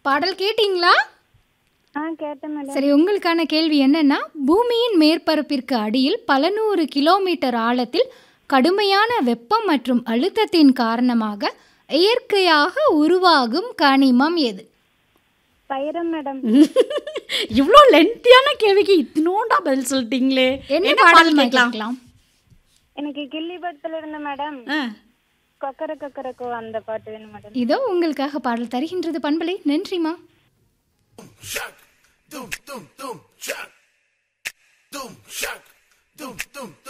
பாடல் கேட்டிங்களா ஆ கேட்டேன் மேடம் சரி உங்களுக்கான கேள்வி என்னன்னா பூமியின் மேற்பரப்பிற்கு அடியில் பல நூறு கிலோமீட்டர் ஆழத்தில் கடுமையான வெப்பம் மற்றும் அழுத்தத்தின் காரணமாக இயற்கையாக உருவாகும் கனிமம் எது பயிரம் மேடம் இவ்வளோ லென்த்தியான கேள்விக்கு இத்தினோண்டா பதில் சொல்லிட்டீங்களே என்ன பாடல் கேட்கலாம் கேட்கலாம் எனக்கு கில்லி படத்துல இருந்த மேடம் ஆ. கொக்கர கொக்கரக்கோ அந்த பாட்டு வேணும் மேடம் இதோ உங்களுக்காக பாடல் தருகின்றது பண்பலை நன்றிமா Shock, doom, doom, doom, shock, doom, shock, doom, doom, doom.